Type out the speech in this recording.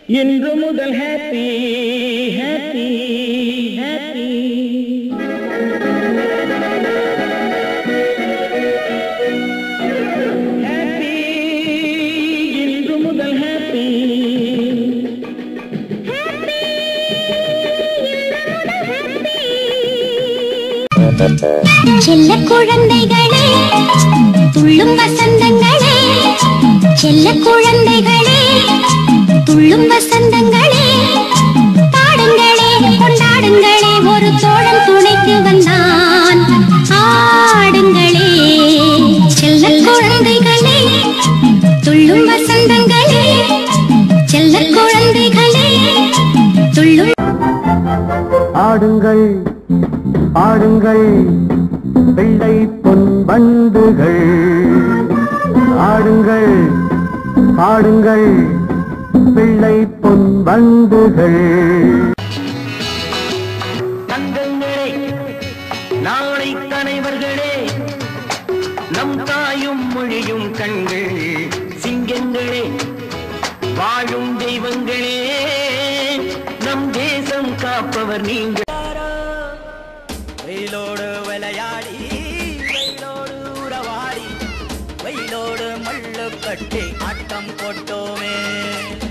இன்று முதல் happy happy happy happy இன்று முதல் ஹாப்பி செல்ல குழந்தைகளே துள்ளும் வசந்தங்களே செல்ல குழந்தைகளே துள்ளும் வசந்தங்களே பாடுங்களே கொண்டாடுங்களே ஒரு தோழன் துணைக்கு வந்தான் ஆடுங்களே செல்ல குழந்தைகளே துள்ளும் வசந்தங்களே செல்ல குழந்தைகளே துள்ளும் ஆடுங்கள் ஆடுங்கள் வெள்ளை பொன் பந்துகள் ஆடுங்கள் ஆடுங்கள் வெள்ளை பொன் பந்துகள் தங்கங்களே நாளை தலைவர்களே நம் தாயும் மொழியும் கண்கள் சிங்கங்களே வாழும் தெய்வங்களே நம் தேசம் காப்பவர் நீங்கள் வெயிலோடு விளையாடி வெயிலோடு உறவாடி வெயிலோடு மல்லு கட்டி ஆட்டம் போட்டோமே